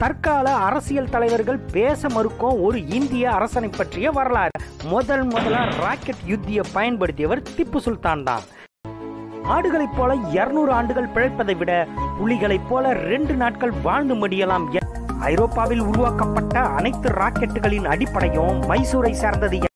தற்கால அரசியல் தலைவர்கள் பேச மறுக்கும் ஒரு இந்திய அரசனை பற்றிய வரலாறு முதல் முதலா ராக்கெட் யுத்தியை பயன்படுத்தியவர் திப்பு சுல்தான் தான் ஆடுகளைப் போல 200 ஆண்டுகள் பிழைப்பதை விட புலிகளைப் போல ரெண்டு நாட்கள் வாழ்ந்து முடியலாம் எ- ஐரோப்பாவில் உருவாக்கப்பட்ட அனைத்து ராக்கெட்டுகளின் அடிப்படையும் மைசூரை சார்ந்தது எ-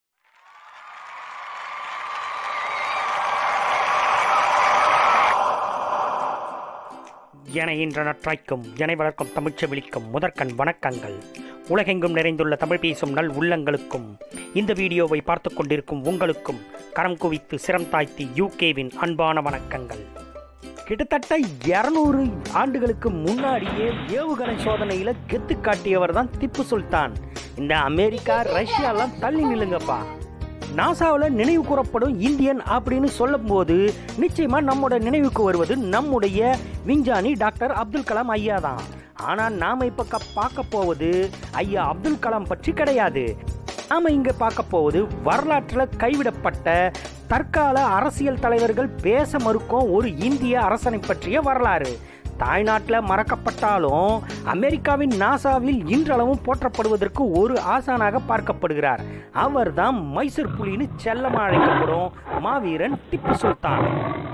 என இன்ற நற்றாய்க்கும் என வளர்க்கும் தமிழ்ச்சி விழிக்கும் முதற்கண் வணக்கங்கள் உலகெங்கும் நிறைந்துள்ள தமிழ் பேசும் நல் உள்ளங்களுக்கும் இந்த வீடியோவை பார்த்து கொண்டிருக்கும் உங்களுக்கும் கரம் குவித்து சிரம் தாய்த்தி யூகேவின் அன்பான வணக்கங்கள் கிட்டத்தட்ட 200 ஆண்டுகளுக்கு முன்னாடியே ஏவுகணை சோதனையில கெத்து காட்டியவர் தான் திப்பு சுல்தான் இந்த அமெரிக்கா ரஷ்யாலாம் தள்ளி நில்லுங்கப்பா நாசாவில் நினைவு கூறப்படும் இந்தியன் அப்படின்னு சொல்லும்போது நிச்சயமா நம்மோட நினைவுக்கு வருவது நம்முடைய விஞ்ஞானி டாக்டர் அப்துல் கலாம் ஐயா தான் ஆனால் நாம இப்ப க- பார்க்க போவது ஐயா அப்துல் கலாம் பற்றி கிடையாது நாம இங்க பார்க்க போவது வரலாற்றில் கைவிடப்பட்ட தற்கால அரசியல் தலைவர்கள் பேச மறுக்கும் ஒரு இந்திய அரசனை பற்றிய வரலாறு தாய்நாட்டில் மறக்கப்பட்டாலும் அமெரிக்காவின் நாசாவில் இன்றளவும் போற்றப்படுவதற்கு ஒரு ஆசானாக பார்க்கப்படுகிறார் அவர்தான் மைசூர் புலின்னு செல்லமாக அழைக்கப்படும் மாவீரன் திப்பு சுல்தான்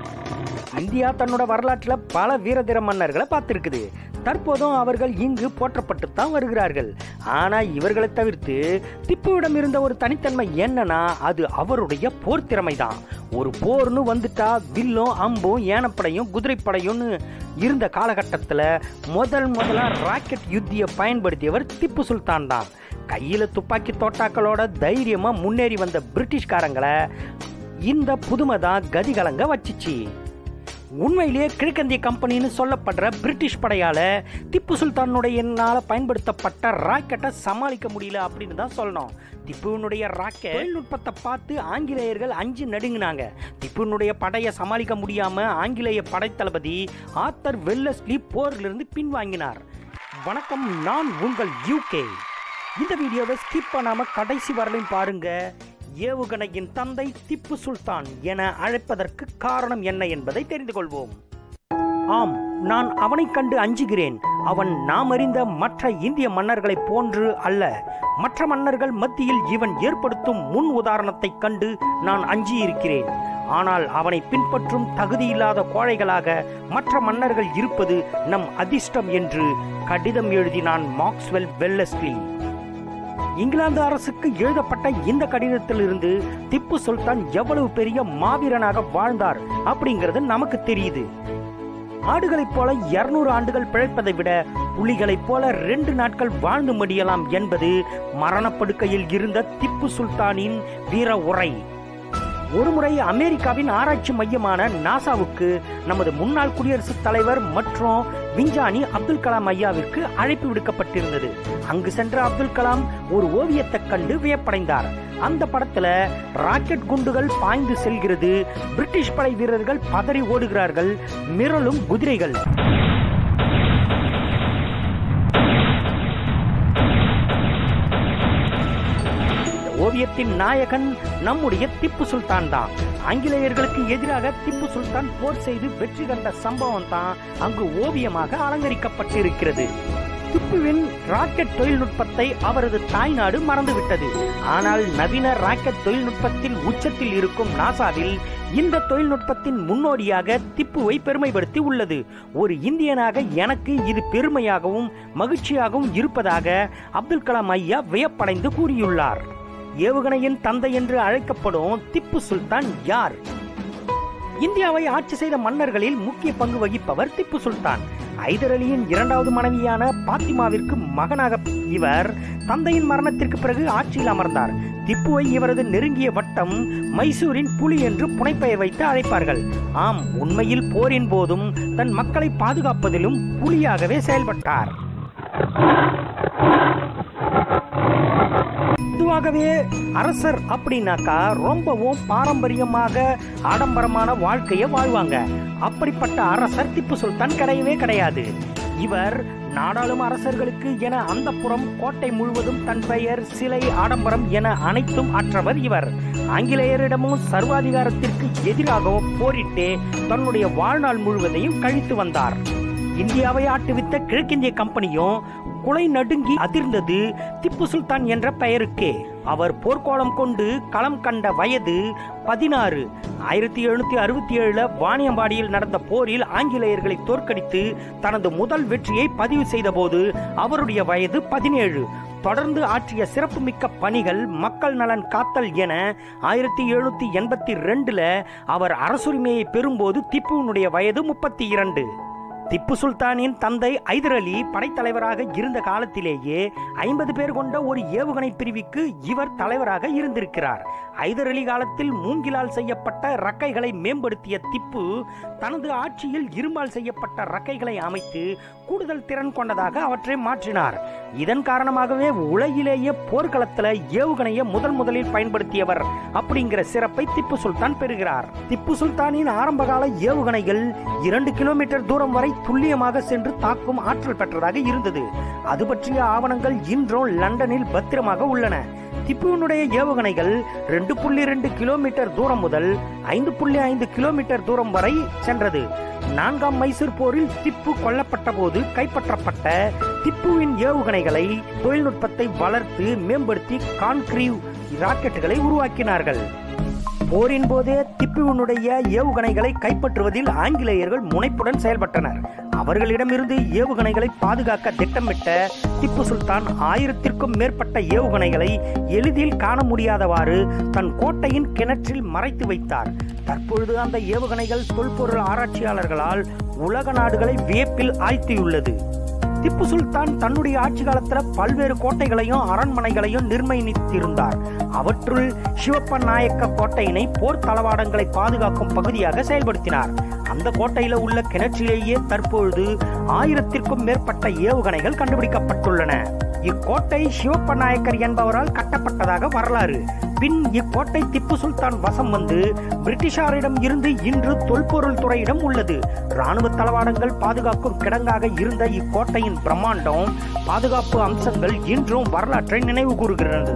இந்தியா தன்னோட வரலாற்றில் பல வீரதீர மன்னர்களை பார்த்துருக்குது தற்போதும் அவர்கள் இங்கு போற்றப்பட்டு தான் வருகிறார்கள் ஆனால் இவர்களை தவிர்த்து திப்புவிடம் இருந்த ஒரு தனித்தன்மை என்னன்னா அது அவருடைய போர் திறமை தான் ஒரு போர்னு வந்துட்டா வில்லும் அம்பும் ஏனப்படையும் குதிரைப்படையும்னு இருந்த காலகட்டத்தில் முதல் முதலா ராக்கெட் யுத்தியை பயன்படுத்தியவர் திப்பு சுல்தான் தான் கையில் துப்பாக்கி தோட்டாக்களோட தைரியமாக முன்னேறி வந்த பிரிட்டிஷ்காரங்களை இந்த புதுமை தான் கதிகலங்க வச்சிச்சு உண்மையிலேயே கிழக்கந்திய கம்பெனின்னு சொல்லப்படுற பிரிட்டிஷ் படையால திப்பு சுல்தானுடைய பயன்படுத்தப்பட்ட ராக்கெட்டை சமாளிக்க முடியல அப்படின்னு தான் சொல்லணும் திப்புவினுடைய ராக்கெட் தொழில்நுட்பத்தை பார்த்து ஆங்கிலேயர்கள் அஞ்சு நடுங்கினாங்க திப்புவினுடைய படையை சமாளிக்க முடியாம ஆங்கிலேய படைத்தளபதி ஆத்தர் வெல்லஸ்லி போரிலிருந்து பின்வாங்கினார் வணக்கம் நான் உங்கள் யூகே இந்த வீடியோவை ஸ்கிப் பண்ணாம கடைசி வரலையும் பாருங்க ஏவுகணையின் தந்தை திப்பு சுல்தான் என அழைப்பதற்கு காரணம் என்ன என்பதை தெரிந்து கொள்வோம் ஆம் நான் அவனைக் கண்டு அஞ்சுகிறேன் அவன் நாம் அறிந்த மற்ற இந்திய மன்னர்களைப் போன்று அல்ல மற்ற மன்னர்கள் மத்தியில் இவன் ஏற்படுத்தும் முன் உதாரணத்தைக் கண்டு நான் அஞ்சியிருக்கிறேன் ஆனால் அவனை பின்பற்றும் தகுதியில்லாத கோழைகளாக மற்ற மன்னர்கள் இருப்பது நம் அதிர்ஷ்டம் என்று கடிதம் எழுதினான் மார்க்ஸ்வெல் வெல்லஸ்லி இங்கிலாந்து அரசுக்கு எழுதப்பட்ட இந்த கடிதத்திலிருந்து திப்பு சுல்தான் எவ்வளவு பெரிய மாவீரனாக வாழ்ந்தார் அப்படிங்கிறது நமக்கு தெரியுது ஆடுகளைப் போல 200 ஆண்டுகள் பிழைப்பதை விட புலிகளைப் போல ரெண்டு நாட்கள் வாழ்ந்து முடியலாம் என்பது மரணப்படுக்கையில் இருந்த திப்பு சுல்தானின் வீர உரை ஒருமுறை அமெரிக்காவின் ஆராய்ச்சி மையமான நாசாவுக்கு நமது முன்னாள் குடியரசுத் தலைவர் மற்றும் விஞ்ஞானி அப்துல் கலாம் ஐயாவிற்கு அழைப்பு விடுக்கப்பட்டிருந்தது அங்கு சென்ற அப்துல் கலாம் ஒரு ஓவியத்தை கண்டு வியப்படைந்தார் அந்த படத்துல ராக்கெட் குண்டுகள் பாய்ந்து செல்கிறது பிரிட்டிஷ் படை வீரர்கள் பதறி ஓடுகிறார்கள் மிரளும் குதிரைகள் இந்த ஓவியத்தின் நாயகன் நம்முடைய திப்பு சுல்தான் தான் ஆங்கிலேயர்களுக்கு எதிராக திப்பு சுல்தான் போர் செய்து வெற்றி கண்ட சம்பவம் தான் அங்கு ஓவியமாக அலங்கரிக்கப்பட்டிருக்கிறது திப்புவின் ராக்கெட் தொழில்நுட்பத்தை அவரது தாய்நாடு மறந்துவிட்டது ஆனால் நவீன ராக்கெட் தொழில்நுட்பத்தில் உச்சத்தில் இருக்கும் நாசாவில் இந்த தொழில்நுட்பத்தின் முன்னோடியாக திப்புவை பெருமைப்படுத்தி உள்ளது ஒரு இந்தியனாக எனக்கு இது பெருமையாகவும் மகிழ்ச்சியாகவும் இருப்பதாக அப்துல் கலாம் ஐயா வியப்படைந்து கூறியுள்ளார் ஏவுகணையின் தந்தை என்று அழைக்கப்படும் திப்பு சுல்தான் யார் இந்தியாவை ஆட்சி செய்த மன்னர்களில் முக்கிய பங்கு வகிப்பவர் திப்பு சுல்தான் ஐதர் அலியின் இரண்டாவது மனைவியான பாத்திமாவிற்கு மகனாக இவர் தந்தையின் மரணத்திற்கு பிறகு ஆட்சியில் அமர்ந்தார் திப்புவை இவரது நெருங்கிய வட்டம் மைசூரின் புலி என்று புனைப்பெயர் வைத்து அழைப்பார்கள் ஆம் உண்மையில் போரின் போதும் தன் மக்களை பாதுகாப்பதிலும் புலியாகவே செயல்பட்டார் பொதுவாகவே அரசர் அப்படின்னாக்கா ரொம்பவும் பாரம்பரியமாக ஆடம்பரமான வாழ்க்கையை வாழ்வாங்க அப்படிப்பட்ட அரசர் திப்பு சுல்தான் கிடையவே கிடையாது இவர் நாடாளும் அரசர்களுக்கு என அந்த புறம் கோட்டை முழுவதும் தன் பெயர் சிலை ஆடம்பரம் என அனைத்தும் அற்றவர் இவர் ஆங்கிலேயரிடமும் சர்வாதிகாரத்திற்கு எதிராக போரிட்டே தன்னுடைய வாழ்நாள் முழுவதையும் கழித்து வந்தார் இந்தியாவை ஆட்டுவித்த கிழக்கிந்திய கம்பெனியும் குலை நடுங்கி அதிர்ந்தது திப்பு சுல்தான் என்ற பெயருக்கே அவர் போர்க்கோளம் கொண்டு களம் கண்ட வயது பதினாறு ஆயிரத்தி எழுநூத்தி அறுபத்தி ஏழுல வாணியம்பாடியில் நடந்த போரில் ஆங்கிலேயர்களை தோற்கடித்து தனது முதல் வெற்றியை பதிவு செய்தபோது அவருடைய வயது பதினேழு தொடர்ந்து ஆற்றிய சிறப்புமிக்க பணிகள் மக்கள் நலன் காத்தல் என ஆயிரத்தி எழுநூத்தி எண்பத்தி ரெண்டுல அவர் அரசுரிமையை பெறும்போது திப்புவினுடைய வயது முப்பத்தி இரண்டு திப்பு சுல்தானின் தந்தை ஐதர் அலி படைத்தலைவராக இருந்த காலத்திலேயே ஐம்பது பேர் கொண்ட ஒரு ஏவுகணை பிரிவுக்கு இவர் தலைவராக இருந்திருக்கிறார் ஐதர் அலி காலத்தில் மூங்கிலால் செய்யப்பட்ட ரக்கைகளை மேம்படுத்திய திப்பு தனது ஆட்சியில் இரும்பால் செய்யப்பட்ட ரக்கைகளை அமைத்து கூடுதல் திறன் கொண்டதாக அவற்றை மாற்றினார் இதன் காரணமாகவே உலகிலேயே போர்க்களத்தில் ஏவுகணையை முதல் முதலில் பயன்படுத்தியவர் அப்படிங்கிற சிறப்பை திப்பு சுல்தான் பெறுகிறார் திப்பு சுல்தானின் ஆரம்பகால ஏவுகணைகள் இரண்டு கிலோமீட்டர் தூரம் வரை துல்லியமாக சென்று தாக்கும் ஆற்றல் பெற்றதாக இருந்தது அது பற்றிய ஆவணங்கள் இன்றும் லண்டனில் பத்திரமாக உள்ளன திப்புவினுடைய ஏவுகணைகள் ரெண்டு புள்ளி ரெண்டு கிலோமீட்டர் தூரம் முதல் ஐந்து புள்ளி ஐந்து கிலோமீட்டர் தூரம் வரை சென்றது நான்காம் மைசூர் போரில் திப்பு கொல்லப்பட்ட போது கைப்பற்றப்பட்ட திப்புவின் ஏவுகணைகளை தொழில்நுட்பத்தை வளர்த்து மேம்படுத்தி கான்கிரீவ் ராக்கெட்டுகளை உருவாக்கினார்கள் போரின் போதே திப்புவினுடைய ஏவுகணைகளை கைப்பற்றுவதில் ஆங்கிலேயர்கள் முனைப்புடன் செயல்பட்டனர் அவர்களிடமிருந்து ஏவுகணைகளை பாதுகாக்க திட்டமிட்ட திப்பு சுல்தான் ஆயிரத்திற்கும் மேற்பட்ட ஏவுகணைகளை எளிதில் காண முடியாதவாறு தன் கோட்டையின் கிணற்றில் மறைத்து வைத்தார் தற்பொழுது அந்த ஏவுகணைகள் தொல்பொருள் ஆராய்ச்சியாளர்களால் உலக நாடுகளை வியப்பில் ஆழ்த்தியுள்ளது திப்பு சுல்தான் தன்னுடைய ஆட்சி காலத்துல பல்வேறு கோட்டைகளையும் அரண்மனைகளையும் நிர்ணயித்திருந்தார் அவற்றுள் சிவப்ப நாயக்க கோட்டையினை போர் தளவாடங்களை பாதுகாக்கும் பகுதியாக செயல்படுத்தினார் அந்த கோட்டையில உள்ள கிணற்றிலேயே தற்பொழுது ஆயிரத்திற்கும் மேற்பட்ட ஏவுகணைகள் கண்டுபிடிக்கப்பட்டுள்ளன இக்கோட்டை சிவப்ப நாயக்கர் என்பவரால் கட்டப்பட்டதாக வரலாறு பின் இக்கோட்டை திப்பு சுல்தான் வசம் வந்து பிரிட்டிஷாரிடம் இருந்து இன்று தொல்பொருள் துறையிடம் உள்ளது ராணுவ தளவாடங்கள் பாதுகாக்கும் கிடங்காக இருந்த இக்கோட்டையின் பிரம்மாண்டம் பாதுகாப்பு அம்சங்கள் இன்றும் வரலாற்றை நினைவு கூறுகிறது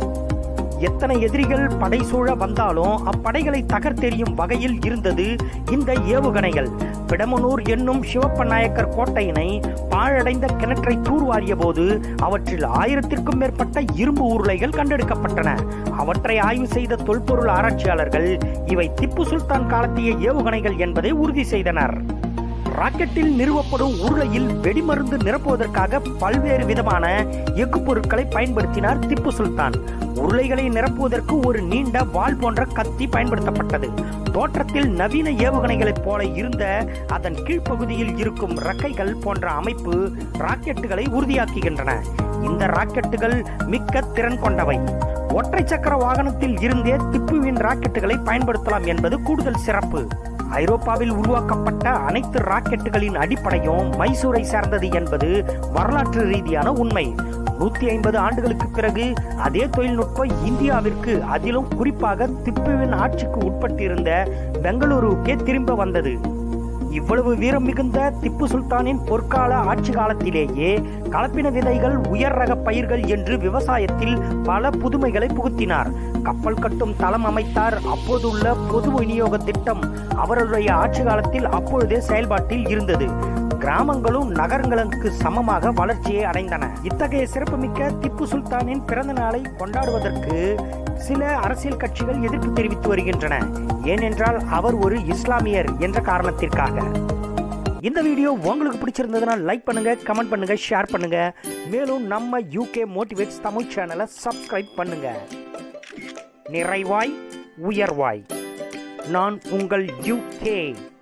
எத்தனை எதிரிகள் படைசூழ வந்தாலும் அப்படைகளை தகர்த்தெறியும் வகையில் இருந்தது இந்த ஏவுகணைகள் பிடமனூர் என்னும் சிவப்ப நாயக்கர் கோட்டையினை பாழடைந்த கிணற்றை தூர்வாரிய போது அவற்றில் ஆயிரத்திற்கும் மேற்பட்ட இரும்பு உருளைகள் கண்டெடுக்கப்பட்டன அவற்றை ஆய்வு செய்த தொல்பொருள் ஆராய்ச்சியாளர்கள் இவை திப்பு சுல்தான் காலத்திய ஏவுகணைகள் என்பதை உறுதி செய்தனர் ராக்கெட்டில் நிறுவப்படும் உருளையில் வெடிமருந்து நிரப்புவதற்காக பல்வேறு விதமான எஃகு பொருட்களை பயன்படுத்தினார் திப்பு சுல்தான் உருளைகளை நிரப்புவதற்கு ஒரு நீண்ட வாள் போன்ற கத்தி பயன்படுத்தப்பட்டது தோற்றத்தில் நவீன ஏவுகணைகளைப் போல இருந்த அதன் கீழ்ப்பகுதியில் இருக்கும் ரக்கைகள் போன்ற அமைப்பு ராக்கெட்டுகளை உறுதியாக்குகின்றன இந்த ராக்கெட்டுகள் மிக்க திறன் கொண்டவை ஒற்றை சக்கர வாகனத்தில் இருந்தே திப்புவின் ராக்கெட்டுகளை பயன்படுத்தலாம் என்பது கூடுதல் சிறப்பு ஐரோப்பாவில் உருவாக்கப்பட்ட அனைத்து ராக்கெட்டுகளின் அடிப்படையும் மைசூரை சார்ந்தது என்பது வரலாற்று ரீதியான உண்மை நூத்தி ஐம்பது ஆண்டுகளுக்கு பிறகு அதே தொழில்நுட்பம் இந்தியாவிற்கு அதிலும் குறிப்பாக திப்புவின் ஆட்சிக்கு உட்பட்டிருந்த பெங்களூருக்கே திரும்ப வந்தது இவ்வளவு வீரம் மிகுந்த திப்பு சுல்தானின் பொற்கால ஆட்சி காலத்திலேயே கலப்பின விதைகள் உயர் ரக பயிர்கள் என்று விவசாயத்தில் பல புதுமைகளை புகுத்தினார் கப்பல் கட்டும் தளம் அமைத்தார் அப்போதுள்ள பொது விநியோக திட்டம் அவருடைய ஆட்சி காலத்தில் அப்பொழுதே செயல்பாட்டில் இருந்தது கிராமங்களும் நகரங்களுக்கு சமமாக வளர்ச்சியை அடைந்தன இத்தகைய சிறப்புமிக்க திப்பு சுல்தானின் பிறந்த நாளை கொண்டாடுவதற்கு சில அரசியல் கட்சிகள் எதிர்ப்பு தெரிவித்து வருகின்றன ஏனென்றால் அவர் ஒரு இஸ்லாமியர் என்ற காரணத்திற்காக இந்த வீடியோ உங்களுக்கு பிடிச்சிருந்ததுன்னா லைக் பண்ணுங்க கமெண்ட் பண்ணுங்க ஷேர் பண்ணுங்க மேலும் நம்ம யூகே மோட்டிவேட்ஸ் தமிழ் சேனலை சப்ஸ்கிரைப் பண்ணுங்க நிறைவாய் உயர்வாய் நான் உங்கள் யூகே